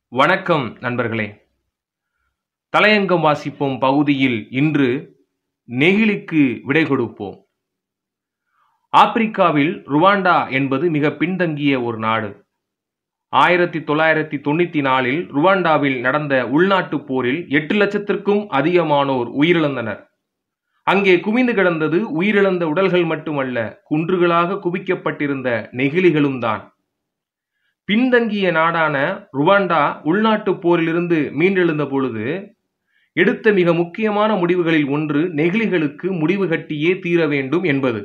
வணக்கம் நண்பர்களே தலையங்கம் வாசிப்போம் பகுதியில் இன்று நெகிழிக்கு விடை கொடுப்போம் ஆப்பிரிக்காவில் ருவாண்டா என்பது மிக பின்தங்கிய ஒரு நாடு ஆயிரத்தி தொள்ளாயிரத்தி தொண்ணூத்தி நாலில் ருவாண்டாவில் நடந்த உள்நாட்டுப் போரில் எட்டு லட்சத்திற்கும் அதிகமானோர் உயிரிழந்தனர் அங்கே குவிந்து கிடந்தது உயிரிழந்த உடல்கள் மட்டுமல்ல குன்றுகளாக குவிக்கப்பட்டிருந்த நெகிழிகளும் தான் பின்தங்கிய நாடான ருவாண்டா உள்நாட்டுப் போரிலிருந்து மீண்டெழுந்த பொழுது எடுத்த மிக முக்கியமான முடிவுகளில் ஒன்று நெகிழிகளுக்கு முடிவு கட்டியே தீர வேண்டும் என்பது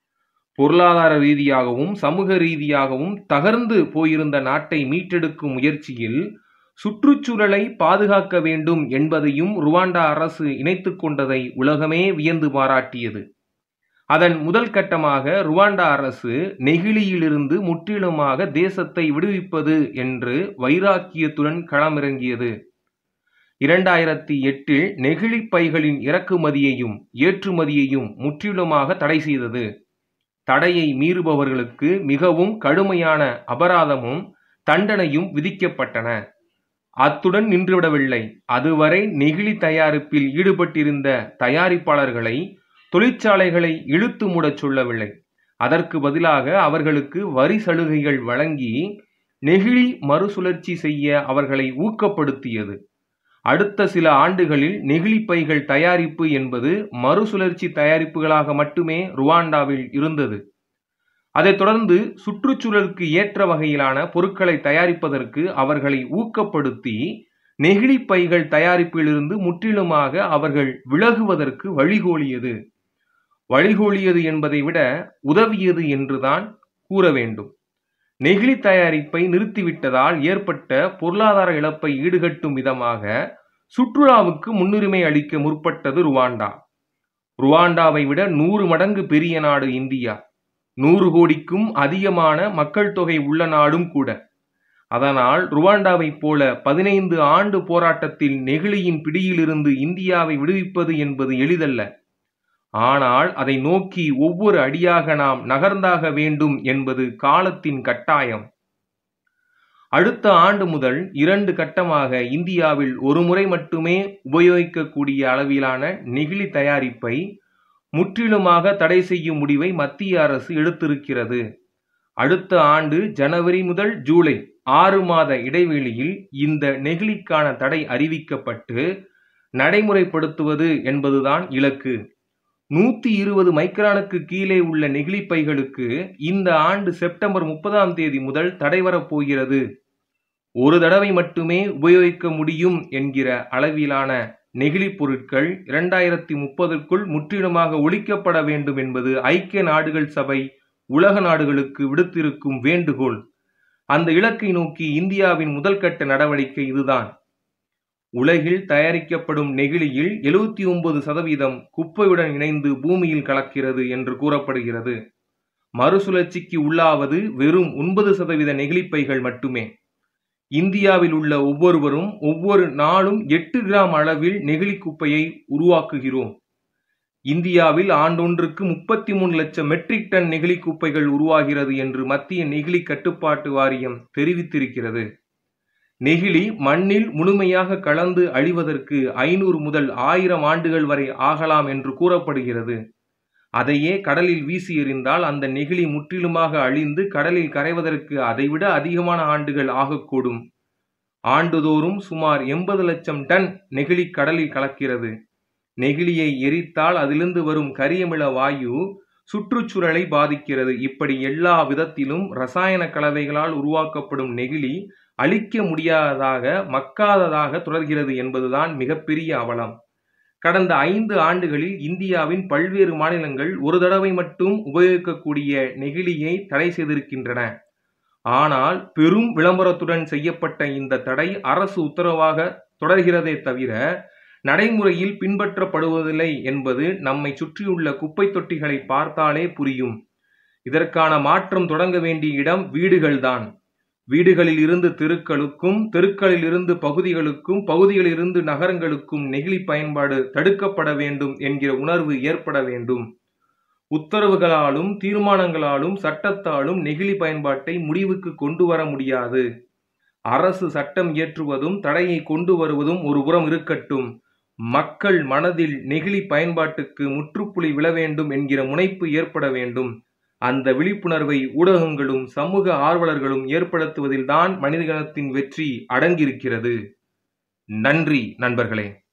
பொருளாதார ரீதியாகவும் சமூக ரீதியாகவும் தகர்ந்து போயிருந்த நாட்டை மீட்டெடுக்கும் முயற்சியில் சுற்றுச்சூழலை பாதுகாக்க வேண்டும் என்பதையும் ருவாண்டா அரசு இணைத்துக் கொண்டதை உலகமே வியந்து பாராட்டியது அதன் முதல் கட்டமாக ருவாண்டா அரசு நெகிழியிலிருந்து முற்றிலுமாக தேசத்தை விடுவிப்பது என்று வைராக்கியத்துடன் களமிறங்கியது இரண்டாயிரத்தி எட்டில் நெகிழி பைகளின் இறக்குமதியையும் ஏற்றுமதியையும் முற்றிலுமாக தடை செய்தது தடையை மீறுபவர்களுக்கு மிகவும் கடுமையான அபராதமும் தண்டனையும் விதிக்கப்பட்டன அத்துடன் நின்றுவிடவில்லை அதுவரை நெகிழி தயாரிப்பில் ஈடுபட்டிருந்த தயாரிப்பாளர்களை தொழிற்சாலைகளை இழுத்து மூடச் சொல்லவில்லை அதற்கு பதிலாக அவர்களுக்கு வரி சலுகைகள் வழங்கி நெகிழி மறுசுழற்சி செய்ய அவர்களை ஊக்கப்படுத்தியது அடுத்த சில ஆண்டுகளில் நெகிழி பைகள் தயாரிப்பு என்பது மறுசுழற்சி தயாரிப்புகளாக மட்டுமே ருவாண்டாவில் இருந்தது அதைத் தொடர்ந்து சுற்றுச்சூழலுக்கு ஏற்ற வகையிலான பொருட்களை தயாரிப்பதற்கு அவர்களை ஊக்கப்படுத்தி நெகிழி பைகள் தயாரிப்பிலிருந்து முற்றிலுமாக அவர்கள் விலகுவதற்கு வழிகோலியது வழிகோலியது என்பதை விட உதவியது என்றுதான் கூற வேண்டும் நெகிழி தயாரிப்பை நிறுத்திவிட்டதால் ஏற்பட்ட பொருளாதார இழப்பை ஈடுகட்டும் விதமாக சுற்றுலாவுக்கு முன்னுரிமை அளிக்க முற்பட்டது ருவாண்டா ருவாண்டாவை விட நூறு மடங்கு பெரிய நாடு இந்தியா நூறு கோடிக்கும் அதிகமான மக்கள் தொகை உள்ள நாடும் கூட அதனால் ருவாண்டாவைப் போல பதினைந்து ஆண்டு போராட்டத்தில் நெகிழியின் பிடியிலிருந்து இந்தியாவை விடுவிப்பது என்பது எளிதல்ல ஆனால் அதை நோக்கி ஒவ்வொரு அடியாக நாம் நகர்ந்தாக வேண்டும் என்பது காலத்தின் கட்டாயம் அடுத்த ஆண்டு முதல் இரண்டு கட்டமாக இந்தியாவில் ஒரு முறை மட்டுமே உபயோகிக்கக்கூடிய அளவிலான நெகிழி தயாரிப்பை முற்றிலுமாக தடை செய்யும் முடிவை மத்திய அரசு எடுத்திருக்கிறது அடுத்த ஆண்டு ஜனவரி முதல் ஜூலை ஆறு மாத இடைவெளியில் இந்த நெகிழிக்கான தடை அறிவிக்கப்பட்டு நடைமுறைப்படுத்துவது என்பதுதான் இலக்கு நூத்தி இருபது மைக்ரானுக்கு கீழே உள்ள நெகிழி பைகளுக்கு இந்த ஆண்டு செப்டம்பர் முப்பதாம் தேதி முதல் தடை வரப்போகிறது ஒரு தடவை மட்டுமே உபயோகிக்க முடியும் என்கிற அளவிலான நெகிழி பொருட்கள் இரண்டாயிரத்தி முப்பதுக்குள் முற்றிலுமாக ஒழிக்கப்பட வேண்டும் என்பது ஐக்கிய நாடுகள் சபை உலக நாடுகளுக்கு விடுத்திருக்கும் வேண்டுகோள் அந்த இலக்கை நோக்கி இந்தியாவின் முதல் கட்ட நடவடிக்கை இதுதான் உலகில் தயாரிக்கப்படும் நெகிழியில் எழுபத்தி ஒன்பது சதவீதம் குப்பையுடன் இணைந்து பூமியில் கலக்கிறது என்று கூறப்படுகிறது மறுசுழற்சிக்கு உள்ளாவது வெறும் ஒன்பது சதவீத நெகிழிப்பைகள் மட்டுமே இந்தியாவில் உள்ள ஒவ்வொருவரும் ஒவ்வொரு நாளும் எட்டு கிராம் அளவில் நெகிழி குப்பையை உருவாக்குகிறோம் இந்தியாவில் ஆண்டொன்றுக்கு முப்பத்தி மூணு லட்சம் மெட்ரிக் டன் நெகிழி குப்பைகள் உருவாகிறது என்று மத்திய நெகிழி கட்டுப்பாட்டு வாரியம் தெரிவித்திருக்கிறது நெகிழி மண்ணில் முழுமையாக கலந்து அழிவதற்கு ஐநூறு முதல் ஆயிரம் ஆண்டுகள் வரை ஆகலாம் என்று கூறப்படுகிறது அதையே கடலில் வீசி எறிந்தால் அந்த நெகிழி முற்றிலுமாக அழிந்து கடலில் கரைவதற்கு அதைவிட அதிகமான ஆண்டுகள் ஆகக்கூடும் ஆண்டுதோறும் சுமார் எண்பது லட்சம் டன் நெகிழி கடலில் கலக்கிறது நெகிழியை எரித்தால் அதிலிருந்து வரும் கரியமில வாயு சுற்றுச்சூழலை பாதிக்கிறது இப்படி எல்லா விதத்திலும் ரசாயன கலவைகளால் உருவாக்கப்படும் நெகிழி அழிக்க முடியாததாக மக்காததாக தொடர்கிறது என்பதுதான் மிகப்பெரிய அவலம் கடந்த ஐந்து ஆண்டுகளில் இந்தியாவின் பல்வேறு மாநிலங்கள் ஒரு தடவை மட்டும் உபயோகிக்கக்கூடிய நெகிழியை தடை செய்திருக்கின்றன ஆனால் பெரும் விளம்பரத்துடன் செய்யப்பட்ட இந்த தடை அரசு உத்தரவாக தொடர்கிறதே தவிர நடைமுறையில் பின்பற்றப்படுவதில்லை என்பது நம்மை சுற்றியுள்ள குப்பை தொட்டிகளை பார்த்தாலே புரியும் இதற்கான மாற்றம் தொடங்க வேண்டிய இடம் வீடுகள்தான் வீடுகளில் இருந்து தெருக்களுக்கும் தெருக்களில் இருந்து பகுதிகளுக்கும் பகுதிகளில் இருந்து நகரங்களுக்கும் நெகிழி பயன்பாடு தடுக்கப்பட வேண்டும் என்கிற உணர்வு ஏற்பட வேண்டும் உத்தரவுகளாலும் தீர்மானங்களாலும் சட்டத்தாலும் நெகிழி பயன்பாட்டை முடிவுக்கு கொண்டு வர முடியாது அரசு சட்டம் இயற்றுவதும் தடையை கொண்டு வருவதும் ஒரு புறம் இருக்கட்டும் மக்கள் மனதில் நெகிழி பயன்பாட்டுக்கு முற்றுப்புள்ளி விழ வேண்டும் என்கிற முனைப்பு ஏற்பட வேண்டும் அந்த விழிப்புணர்வை ஊடகங்களும் சமூக ஆர்வலர்களும் ஏற்படுத்துவதில்தான் மனிதகுலத்தின் வெற்றி அடங்கியிருக்கிறது நன்றி நண்பர்களே